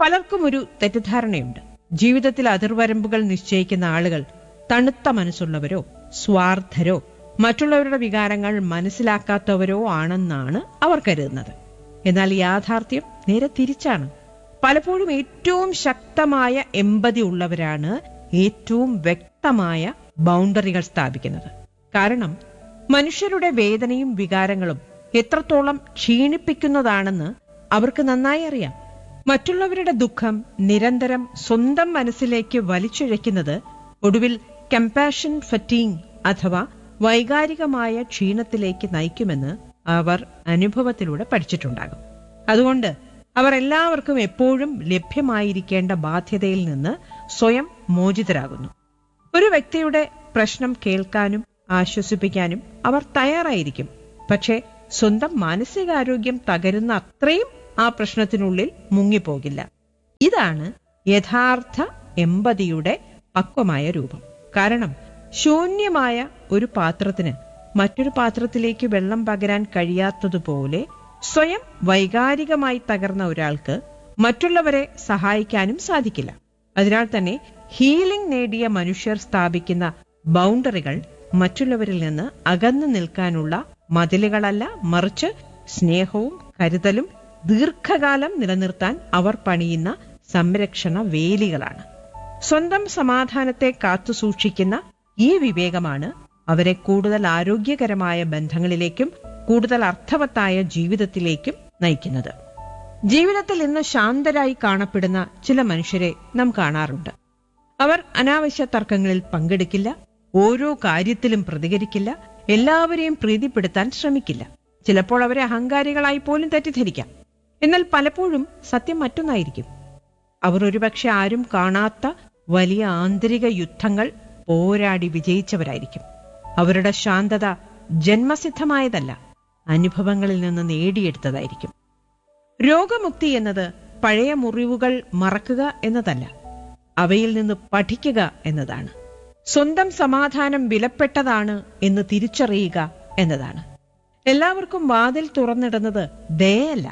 പലർക്കും ഒരു തെറ്റിദ്ധാരണയുണ്ട് ജീവിതത്തിൽ അതിർവരമ്പുകൾ നിശ്ചയിക്കുന്ന ആളുകൾ തണുത്ത മനസ്സുള്ളവരോ സ്വാർത്ഥരോ മറ്റുള്ളവരുടെ വികാരങ്ങൾ മനസ്സിലാക്കാത്തവരോ ആണെന്നാണ് അവർ കരുതുന്നത് എന്നാൽ യാഥാർത്ഥ്യം നേരെ തിരിച്ചാണ് പലപ്പോഴും ഏറ്റവും ശക്തമായ എമ്പതി ഉള്ളവരാണ് ഏറ്റവും വ്യക്തമായ ബൗണ്ടറികൾ സ്ഥാപിക്കുന്നത് കാരണം മനുഷ്യരുടെ വേദനയും വികാരങ്ങളും എത്രത്തോളം ക്ഷീണിപ്പിക്കുന്നതാണെന്ന് അവർക്ക് നന്നായി അറിയാം മറ്റുള്ളവരുടെ ദുഃഖം നിരന്തരം സ്വന്തം മനസ്സിലേക്ക് വലിച്ചിഴയ്ക്കുന്നത് ഒടുവിൽ കമ്പാഷൻ ഫറ്റീങ് അഥവാ വൈകാരികമായ ക്ഷീണത്തിലേക്ക് നയിക്കുമെന്ന് അവർ അനുഭവത്തിലൂടെ പഠിച്ചിട്ടുണ്ടാകും അതുകൊണ്ട് അവർ എല്ലാവർക്കും എപ്പോഴും ലഭ്യമായിരിക്കേണ്ട ബാധ്യതയിൽ നിന്ന് സ്വയം മോചിതരാകുന്നു ഒരു വ്യക്തിയുടെ പ്രശ്നം കേൾക്കാനും ആശ്വസിപ്പിക്കാനും അവർ തയ്യാറായിരിക്കും പക്ഷേ സ്വന്തം മാനസികാരോഗ്യം തകരുന്ന അത്രയും ആ പ്രശ്നത്തിനുള്ളിൽ മുങ്ങിപ്പോകില്ല ഇതാണ് യഥാർത്ഥ എമ്പതിയുടെ പക്വമായ രൂപം കാരണം ശൂന്യമായ ഒരു പാത്രത്തിന് മറ്റൊരു പാത്രത്തിലേക്ക് വെള്ളം പകരാൻ കഴിയാത്തതുപോലെ സ്വയം വൈകാരികമായി തകർന്ന ഒരാൾക്ക് മറ്റുള്ളവരെ സഹായിക്കാനും സാധിക്കില്ല അതിനാൽ തന്നെ ഹീലിംഗ് നേടിയ മനുഷ്യർ സ്ഥാപിക്കുന്ന ബൗണ്ടറികൾ മറ്റുള്ളവരിൽ നിന്ന് അകന്നു നിൽക്കാനുള്ള മതിലുകളല്ല മറിച്ച് സ്നേഹവും കരുതലും ദീർഘകാലം നിലനിർത്താൻ അവർ പണിയുന്ന സംരക്ഷണ വേലികളാണ് സ്വന്തം സമാധാനത്തെ കാത്തുസൂക്ഷിക്കുന്ന ഈ വിവേകമാണ് അവരെ കൂടുതൽ ആരോഗ്യകരമായ ബന്ധങ്ങളിലേക്കും കൂടുതൽ അർത്ഥവത്തായ ജീവിതത്തിലേക്കും നയിക്കുന്നത് ജീവിതത്തിൽ ഇന്ന് ശാന്തരായി കാണപ്പെടുന്ന ചില മനുഷ്യരെ നാം കാണാറുണ്ട് അവർ അനാവശ്യ തർക്കങ്ങളിൽ പങ്കെടുക്കില്ല ഓരോ കാര്യത്തിലും പ്രതികരിക്കില്ല എല്ലാവരെയും പ്രീതിപ്പെടുത്താൻ ശ്രമിക്കില്ല ചിലപ്പോൾ അവരെ അഹങ്കാരികളായി പോലും തെറ്റിദ്ധരിക്കാം എന്നാൽ പലപ്പോഴും സത്യം മറ്റൊന്നായിരിക്കും അവർ ഒരുപക്ഷെ ആരും കാണാത്ത വലിയ ആന്തരിക യുദ്ധങ്ങൾ പോരാടി വിജയിച്ചവരായിരിക്കും അവരുടെ ശാന്തത ജന്മസിദ്ധമായതല്ല അനുഭവങ്ങളിൽ നിന്ന് നേടിയെടുത്തതായിരിക്കും രോഗമുക്തി എന്നത് പഴയ മുറിവുകൾ മറക്കുക എന്നതല്ല അവയിൽ നിന്ന് പഠിക്കുക എന്നതാണ് സ്വന്തം സമാധാനം വിലപ്പെട്ടതാണ് എന്ന് തിരിച്ചറിയുക എന്നതാണ് എല്ലാവർക്കും വാതിൽ തുറന്നിടുന്നത് ദയയല്ല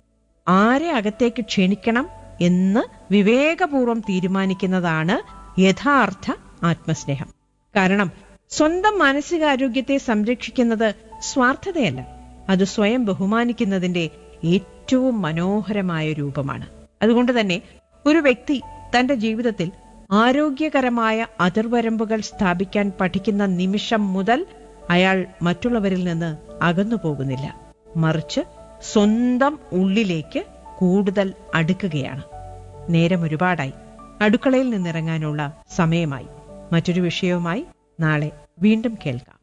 ആരെ അകത്തേക്ക് ക്ഷണിക്കണം എന്ന് വിവേകപൂർവം തീരുമാനിക്കുന്നതാണ് യഥാർത്ഥ ആത്മസ്നേഹം കാരണം സ്വന്തം മാനസികാരോഗ്യത്തെ സംരക്ഷിക്കുന്നത് സ്വാർത്ഥതയല്ല അത് സ്വയം ബഹുമാനിക്കുന്നതിന്റെ ഏറ്റവും മനോഹരമായ രൂപമാണ് അതുകൊണ്ട് തന്നെ ഒരു വ്യക്തി തന്റെ ജീവിതത്തിൽ ആരോഗ്യകരമായ അതിർവരമ്പുകൾ സ്ഥാപിക്കാൻ പഠിക്കുന്ന നിമിഷം മുതൽ അയാൾ മറ്റുള്ളവരിൽ നിന്ന് അകന്നു പോകുന്നില്ല മറിച്ച് സ്വന്തം ഉള്ളിലേക്ക് കൂടുതൽ അടുക്കുകയാണ് നേരം ഒരുപാടായി അടുക്കളയിൽ നിന്നിറങ്ങാനുള്ള സമയമായി മറ്റൊരു വിഷയവുമായി നാളെ വീണ്ടും കേൾക്കാം